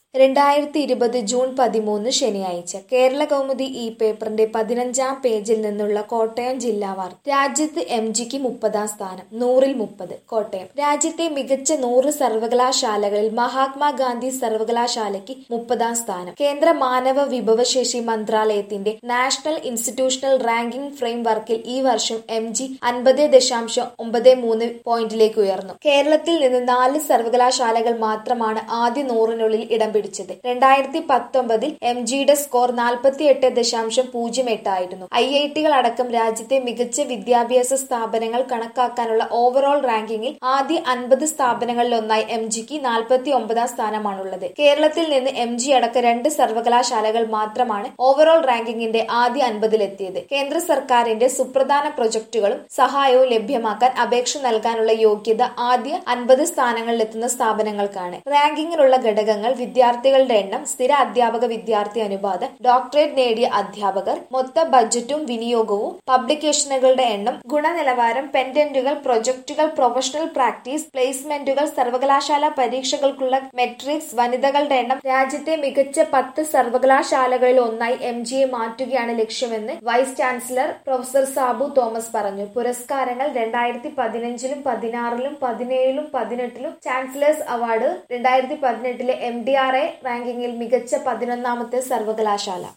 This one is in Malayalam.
രണ്ടായിരത്തി ഇരുപത് ജൂൺ പതിമൂന്ന് ശനിയാഴ്ച കേരള കൗമുദി ഈ പേപ്പറിന്റെ പതിനഞ്ചാം പേജിൽ നിന്നുള്ള കോട്ടയം ജില്ലാ വാർത്ത രാജ്യത്ത് എം ജിക്ക് മുപ്പതാം സ്ഥാനം നൂറിൽ മുപ്പത് കോട്ടയം രാജ്യത്തെ മികച്ച നൂറ് സർവകലാശാലകളിൽ മഹാത്മാഗാന്ധി സർവകലാശാലയ്ക്ക് മുപ്പതാം സ്ഥാനം കേന്ദ്ര മാനവ വിഭവശേഷി മന്ത്രാലയത്തിന്റെ നാഷണൽ ഇൻസ്റ്റിറ്റ്യൂഷണൽ റാങ്കിംഗ് ഫ്രെയിം വർക്കിൽ ഈ വർഷം എം ജി അൻപത് ദശാംശം ഒമ്പത് മൂന്ന് പോയിന്റിലേക്ക് ഉയർന്നു കേരളത്തിൽ നിന്ന് നാല് സർവകലാശാലകൾ മാത്രമാണ് ആദ്യ നൂറിനുള്ളിൽ ഇടം പിടിച്ചത് രണ്ടായിരത്തി പത്തൊമ്പതിൽ എം ജിയുടെ സ്കോർ നാൽപ്പത്തി എട്ട് ദശാംശം പൂജ്യം എട്ടായിരുന്നു ഐ ഐ ടികൾ അടക്കം രാജ്യത്തെ മികച്ച വിദ്യാഭ്യാസ സ്ഥാപനങ്ങൾ കണക്കാക്കാനുള്ള ഓവറോൾ റാങ്കിങ്ങിൽ ആദ്യ അൻപത് സ്ഥാപനങ്ങളിലൊന്നായി എം ജിക്ക് നാൽപ്പത്തി ഒമ്പതാം സ്ഥാനമാണുള്ളത് കേരളത്തിൽ നിന്ന് എം ജി അടക്കം രണ്ട് സർവകലാശാലകൾ മാത്രമാണ് ഓവറോൾ റാങ്കിങ്ങിന്റെ ആദ്യ അൻപതിലെത്തിയത് കേന്ദ്ര സർക്കാരിന്റെ സുപ്രധാന പ്രൊജക്ടുകളും സഹായവും ലഭ്യമാക്കാൻ അപേക്ഷ നൽകാനുള്ള യോഗ്യത ആദ്യ അൻപത് സ്ഥാനങ്ങളിലെത്തുന്ന സ്ഥാപനങ്ങൾക്കാണ് റാങ്കിങ്ങിലുള്ള ഘടകങ്ങൾ വിദ്യാർത്ഥികളുടെ എണ്ണം സ്ഥിര അധ്യാപക വിദ്യാർത്ഥി അനുപാതം ഡോക്ടറേറ്റ് നേടിയ അധ്യാപകർ മൊത്ത ബജറ്റും വിനിയോഗവും പബ്ലിക്കേഷനുകളുടെ എണ്ണം ഗുണനിലവാരം പെൻഡന്റുകൾ പ്രൊജക്ടുകൾ പ്രൊഫഷണൽ പ്രാക്ടീസ് പ്ലേസ്മെന്റുകൾ സർവകലാശാല പരീക്ഷകൾക്കുള്ള മെട്രിക്സ് വനിതകളുടെ എണ്ണം രാജ്യത്തെ മികച്ച പത്ത് സർവകലാശാലകളിൽ ഒന്നായി എം ജിയെ മാറ്റുകയാണ് ലക്ഷ്യമെന്ന് vice chancellor professor Sabu Thomas പറഞ്ഞു പുരസ്കാരങ്ങൾ രണ്ടായിരത്തി പതിനഞ്ചിലും പതിനാറിലും പതിനേഴിലും പതിനെട്ടിലും ചാൻസലേഴ്സ് അവാർഡ് രണ്ടായിരത്തി പതിനെട്ടിലെ എം ഡി ആർ എ റാങ്കിങ്ങിൽ മികച്ച പതിനൊന്നാമത്തെ സർവകലാശാല